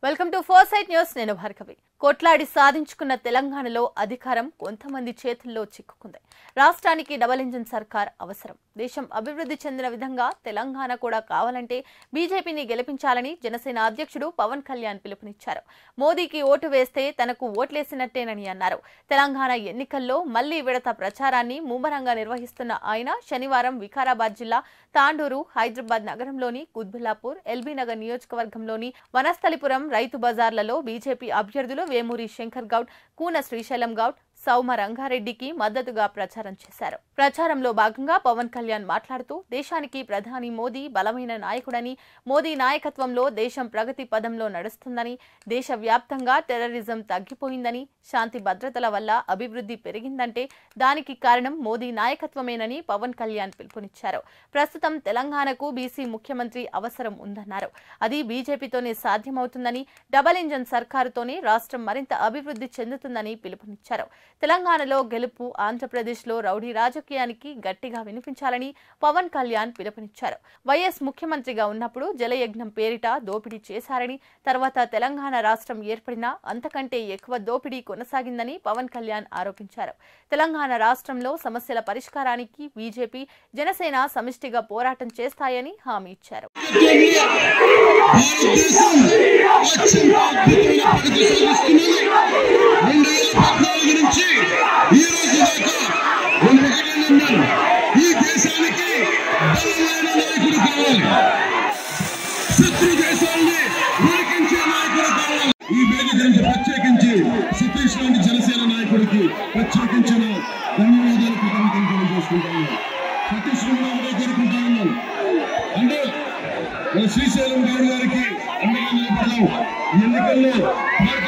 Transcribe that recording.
welcome to Foresight News నేను భార్గవి కొట్లాడి సాధించుకున్న తెలంగాణలో అధికారం కొంతమంది చేతుల్లో చిక్కుకుంది రాష్ట్రానికి డబల్ ఇంజిన్ సర్కార్ అవసరం దేశం అభివృద్ధి చెందిన విధంగా తెలంగాణ కూడా కావాలంటే బీజేపీని గెలిపించాలని జనసేన అధ్యక్షుడు పవన్ కళ్యాణ్ పిలుపునిచ్చారు మోదీకి ఓటు వేస్తే తనకు ఓట్లేసినట్టేనని అన్నారు తెలంగాణ ఎన్నికల్లో మళ్లీ విడత ప్రచారాన్ని ముమ్మరంగా నిర్వహిస్తున్న ఆయన శనివారం వికారాబాద్ జిల్లా తాండూరు హైదరాబాద్ నగరంలోని కుత్బుల్లాపూర్ ఎల్బీ నగర్ నియోజకవర్గంలోని వనస్థలిపురం రైతు బజార్లలో బీజేపీ అభ్యర్థులు వేమూరి శంకర్ గౌడ్ కూన శ్రీశైలం గౌడ్ సౌమ రంగారెడ్డికి మద్దతుగా ప్రచారం చేశారు ప్రచారంలో భాగంగా పవన్ కళ్యాణ్ మాట్లాడుతూ దేశానికి ప్రధాని మోదీ బలమైన నాయకుడని మోదీ నాయకత్వంలో దేశం ప్రగతి పదంలో నడుస్తుందని దేశవ్యాప్తంగా టెర్రరిజం తగ్గిపోయిందని శాంతి భద్రతల వల్ల అభివృద్ధి పెరిగిందంటే దానికి కారణం మోదీ నాయకత్వమేనని పవన్ కళ్యాణ్ పిలుపునిచ్చారు ప్రస్తుతం తెలంగాణకు బీసీ ముఖ్యమంత్రి అవసరం ఉందన్నారు అది బీజేపీతోనే సాధ్యమవుతుందని డబల్ ఇంజన్ సర్కారుతోనే రాష్ట్రం మరింత అభివృద్ధి చెందుతుందని పిలుపునిచ్చారు తెలంగాణలో గెలుపు ఆంధ్రప్రదేశ్లో రౌడీ రాజకీయానికి గట్టిగా వినిపించాలని పవన్ కళ్యాణ్ పిలుపునిచ్చారు వైఎస్ ముఖ్యమంత్రిగా ఉన్నప్పుడు జలయజ్ఞం పేరిట దోపిడీ చేశారని తర్వాత తెలంగాణ రాష్ట్రం ఏర్పడినా అంతకంటే ఎక్కువ దోపిడీ కొనసాగిందని పవన్ కళ్యాణ్ ఆరోపించారు తెలంగాణ రాష్ట్రంలో సమస్యల పరిష్కారానికి బీజేపీ జనసేన సమిష్టిగా పోరాటం చేస్తాయని హామీ ఇచ్చారు భారతదేశం అత్యంత అద్భుతమైన ప్రగతి సాధిస్తున్నది రెండు వేల పద్నాలుగు నుంచి ఈ రోజు దాకా నేను ఒకటే నమ్మాను ఈ దేశానికి బలమైన నాయకుడు కావాలి శత్రు దేశాలని ఉడికించే నాయకుడు కావాలి ఈ వేదిక నుంచి ప్రత్యేకించి సతీష్ లాంటి జనసేన నాయకుడికి ప్రత్యేకించిన ధన్యవాదాలు కృతజ్ఞతలు తెలియజేసుకుంటాను సతీష్ కూడా ఒకటే కోరుకుంటా ఉన్నాను అంటే మన శ్రీశైలం గౌడ్ గారికి అండగా నిలబడదాం ఈ ఎన్నికల్లో భారతీయ